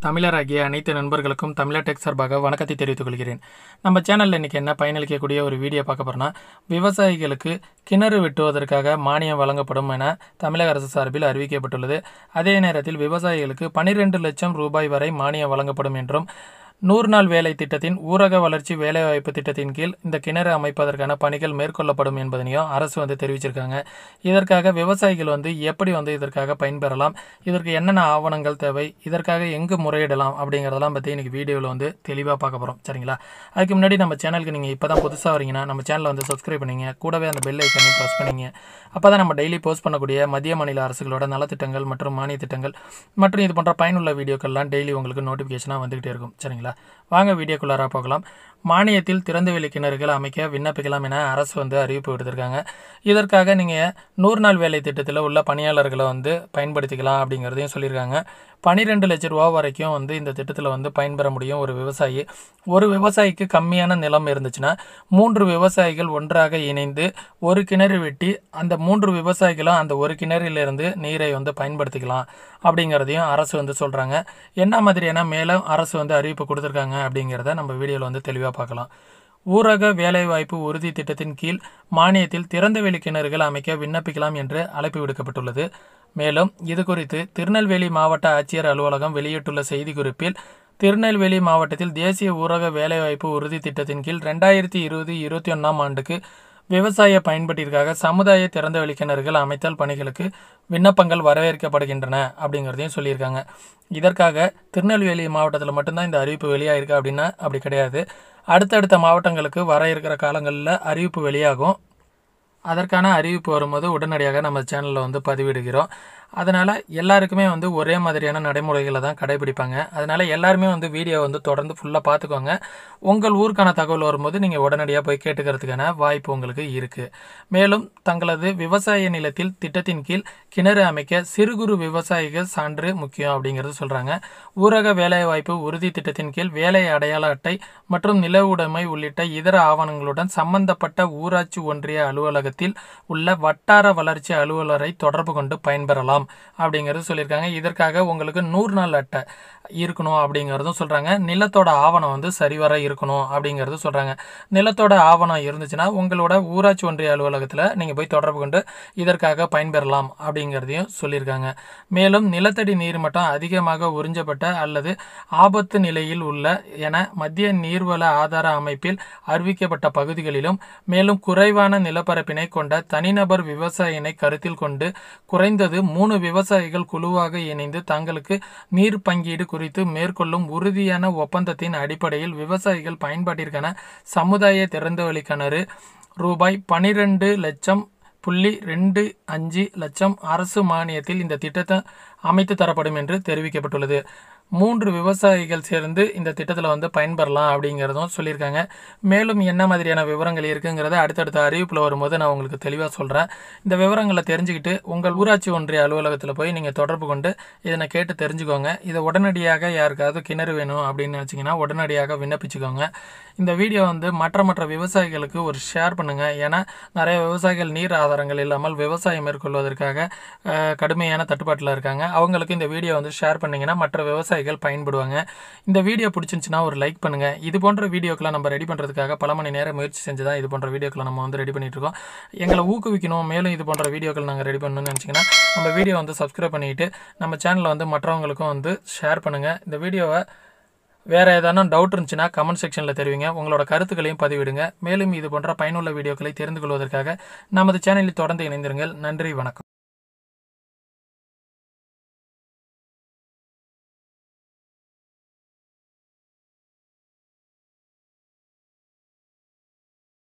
தமிழராகிய அனைத்து நண்பர்களுக்கும் தமிழர் டெக் சார்பாக வணக்கத்தை தெரிவித்துக் கொள்கிறேன் நம்ம சேனலில் இன்றைக்கி என்ன பயனளிக்கக்கூடிய ஒரு வீடியோ பார்க்க போகிறோன்னா விவசாயிகளுக்கு கிணறு வெட்டுவதற்காக மானியம் வழங்கப்படும் என தமிழக அரசு சார்பில் அறிவிக்கப்பட்டுள்ளது அதே நேரத்தில் விவசாயிகளுக்கு பனிரெண்டு லட்சம் ரூபாய் வரை மானியம் வழங்கப்படும் என்றும் நூறு நாள் வேலை திட்டத்தின் ஊரக வளர்ச்சி வேலைவாய்ப்பு திட்டத்தின் கீழ் இந்த கிணறு அமைப்பதற்கான பணிகள் மேற்கொள்ளப்படும் என்பதனையும் அரசு வந்து தெரிவிச்சிருக்காங்க இதற்காக விவசாயிகள் வந்து எப்படி வந்து இதற்காக பயன்பெறலாம் இதற்கு என்னென்ன ஆவணங்கள் தேவை இதற்காக எங்கு முறையிடலாம் அப்படிங்கிறதெல்லாம் பற்றி இன்றைக்கி வீடியோவில் வந்து தெளிவாக பார்க்க போகிறோம் சரிங்களா அதுக்கு முன்னாடி நம்ம சேனலுக்கு நீங்கள் இப்போ தான் புதுசாக வரீங்கன்னா நம்ம சேனலை வந்து சப்ஸ்கிரைப் பண்ணிங்க கூடவே அந்த பெல் ஐக்கனையும் ப்ரெஸ் பண்ணிங்க அப்போ தான் நம்ம டெய்லி போஸ்ட் பண்ணக்கூடிய மத்திய மாநில அரசுகளோட நலத்திட்டங்கள் மற்றும் மானிய திட்டங்கள் மற்றும் இது போன்ற பயனுள்ள வீடியோக்கள்லாம் டெய்லி உங்களுக்கு நோட்டிஃபிகேஷனாக வந்துகிட்டே இருக்கும் சரிங்களா வாங்க வீடியோக்குள்ளார போகலாம் மானியத்தில் திறந்தவெளி கிணறுகள் அமைக்க விண்ணப்பிக்கலாம் என அரசு வந்து அறிவிப்பு விடுத்திருக்காங்க இதற்காக நீங்கள் நூறு நாள் வேலை திட்டத்தில் உள்ள பணியாளர்களை வந்து பயன்படுத்திக்கலாம் அப்படிங்கிறதையும் சொல்லியிருக்காங்க பன்னிரெண்டு லட்ச ரூபா வரைக்கும் வந்து இந்த திட்டத்தில் வந்து பயன்பெற முடியும் ஒரு விவசாயி ஒரு விவசாயிக்கு கம்மியான நிலம் இருந்துச்சுன்னா மூன்று விவசாயிகள் ஒன்றாக இணைந்து ஒரு கிணறு வெட்டி அந்த மூன்று விவசாயிகளும் அந்த ஒரு கிணறிலிருந்து நீரை வந்து பயன்படுத்திக்கலாம் அப்படிங்கிறதையும் அரசு வந்து சொல்கிறாங்க என்ன மாதிரியான மேலும் அரசு வந்து அறிவிப்பு கொடுத்துருக்காங்க அப்படிங்கிறத நம்ம வீடியோவில் வந்து தெளிவாக பார்க்கலாம் ஊரக வேலைவாய்ப்பு உறுதி திட்டத்தின் கீழ் மானியத்தில் திறந்தவெளி கிணறுகள் அமைக்க விண்ணப்பிக்கலாம் என்று அழைப்பு விடுக்கப்பட்டுள்ளது மேலும் இது குறித்து திருநெல்வேலி மாவட்ட ஆட்சியர் அலுவலகம் வெளியிட்டுள்ள செய்திக்குறிப்பில் திருநெல்வேலி மாவட்டத்தில் தேசிய ஊரக வேலைவாய்ப்பு உறுதி திட்டத்தின் கீழ் ரெண்டாயிரத்தி இருபது இருபத்தி ஒன்றாம் ஆண்டுக்கு விவசாய பயன்பாட்டிற்காக சமுதாய திறந்தவெளி கிணறுகள் அமைத்தல் பணிகளுக்கு விண்ணப்பங்கள் வரவேற்கப்படுகின்றன அப்படிங்கிறதையும் சொல்லியிருக்காங்க இதற்காக திருநெல்வேலி மாவட்டத்தில் மட்டும்தான் இந்த அறிவிப்பு வெளியாயிருக்கு அப்படின்னா அப்படி கிடையாது அடுத்தடுத்த மாவட்டங்களுக்கு வர இருக்கிற காலங்களில் அறிவிப்பு வெளியாகும் அதற்கான அறிவிப்பு வரும்போது உடனடியாக நம்ம சேனலில் வந்து பதிவிடுகிறோம் அதனால் எல்லாருக்குமே வந்து ஒரே மாதிரியான நடைமுறைகளை தான் கடைபிடிப்பாங்க அதனால் எல்லாருமே வந்து வீடியோ வந்து தொடர்ந்து ஃபுல்லாக பார்த்துக்கோங்க உங்கள் ஊருக்கான தகவல் வரும்போது நீங்கள் உடனடியாக போய் கேட்டுக்கிறதுக்கான வாய்ப்பு உங்களுக்கு இருக்குது மேலும் தங்களது விவசாய நிலத்தில் திட்டத்தின் கீழ் கிணறு அமைக்க சிறு குறு விவசாயிகள் சான்று முக்கியம் அப்படிங்கிறது சொல்கிறாங்க ஊரக வேலைவாய்ப்பு உறுதி திட்டத்தின் கீழ் வேலை அடையாள அட்டை மற்றும் நில உடைமை உள்ளிட்ட இதர ஆவணங்களுடன் சம்பந்தப்பட்ட ஊராட்சி ஒன்றிய அலுவலகத்தில் உள்ள வட்டார வளர்ச்சி அலுவலரை தொடர்பு கொண்டு பயன்பெறலாம் அப்படிங்கிறது சொல்லியிருக்காங்க இதற்காக உங்களுக்கு நூறு நாள் அட்டை இருக்கணும் அப்படிங்கிறதும் சொல்கிறாங்க நிலத்தோட ஆவணம் வந்து சரிவர இருக்கணும் அப்படிங்கிறது சொல்கிறாங்க நிலத்தோட ஆவணம் இருந்துச்சுன்னா உங்களோட ஊராட்சி ஒன்றிய அலுவலகத்தில் நீங்கள் போய் தொடர்பு கொண்டு இதற்காக பயன்பெறலாம் அப்படிங்கிறதையும் சொல்லியிருக்காங்க மேலும் நிலத்தடி நீர் மட்டம் அதிகமாக உறிஞ்சப்பட்ட அல்லது ஆபத்து நிலையில் உள்ள என மத்திய நீர்வள ஆதார அமைப்பில் அறிவிக்கப்பட்ட பகுதிகளிலும் மேலும் குறைவான நிலப்பரப்பினை கொண்ட தனிநபர் விவசாயினை கருத்தில் கொண்டு குறைந்தது மூணு விவசாயிகள் குழுவாக இணைந்து தங்களுக்கு நீர் பங்கீடு குறித்து மேற்கொள்ளும் உறுதியான ஒப்பந்தத்தின் அடிப்படையில் விவசாயிகள் பயன்பாட்டிற்கான சமுதாய திறந்தவெளி கிணறு ரூபாய் பனிரெண்டு லட்சம் புள்ளி ரெண்டு அஞ்சு லட்சம் அரசு மானியத்தில் இந்த திட்டத்தை அமைத்து தரப்படும் என்று தெரிவிக்கப்பட்டுள்ளது மூன்று விவசாயிகள் சேர்ந்து இந்த திட்டத்தில் வந்து பயன்பெறலாம் அப்படிங்கிறதும் சொல்லியிருக்காங்க மேலும் என்ன மாதிரியான விவரங்கள் இருக்குங்கிறத அடுத்தடுத்த அறிவிப்பில் வரும்போது நான் உங்களுக்கு தெளிவாக சொல்கிறேன் இந்த விவரங்களை தெரிஞ்சுக்கிட்டு உங்கள் ஊராட்சி ஒன்றிய அலுவலகத்தில் போய் நீங்கள் தொடர்பு கொண்டு இதனை கேட்டு தெரிஞ்சுக்கோங்க இதை உடனடியாக யாருக்காவது கிணறு வேணும் அப்படின்னு நினச்சிங்கன்னா உடனடியாக விண்ணப்பிச்சுக்கோங்க இந்த வீடியோ வந்து மற்ற மற்ற விவசாயிகளுக்கு ஒரு ஷேர் பண்ணுங்கள் ஏன்னா நிறைய விவசாயிகள் நீர் ஆதாரங்கள் இல்லாமல் விவசாயம் மேற்கொள்வதற்காக அஹ், கடுமையான தட்டுப்பாட்டில் இருக்காங்க அவங்களுக்கு இந்த வீடியோ வந்து ஷேர் பண்ணிங்கன்னா மற்ற விவசாயிகள் பயன்படுவாங்க இந்த வீடியோ பிடிச்சிருந்துச்சுன்னா ஒரு லைக் பண்ணுங்கள் இது போன்ற வீடியோக்களை நம்ம ரெடி பண்ணுறதுக்காக பல மணி நேரம் முயற்சி செஞ்சு தான் இது போன்ற வீடியோக்களை நம்ம வந்து ரெடி பண்ணிட்டு இருக்கோம் எங்களை ஊக்குவிக்கணும் மேலும் இது போன்ற வீடியோக்கள் நாங்கள் ரெடி பண்ணணும்னு நினச்சிங்கன்னா நம்ம வீடியோ வந்து சப்ஸ்கிரைப் பண்ணிக்கிட்டு நம்ம சேனலை வந்து மற்றவங்களுக்கும் வந்து ஷேர் பண்ணுங்கள் இந்த வீடியோவை வேறு ஏதானும் டவுட் இருந்துச்சுன்னா கமெண்ட் செக்ஷனில் தெரிவிங்க உங்களோட கருத்துக்களையும் பதிவிடுங்க மேலும் இது போன்ற பயனுள்ள வீடியோக்களை தெரிந்து கொள்வதற்காக நமது சேனலில் தொடர்ந்து இணைந்திருங்கள் நன்றி வணக்கம்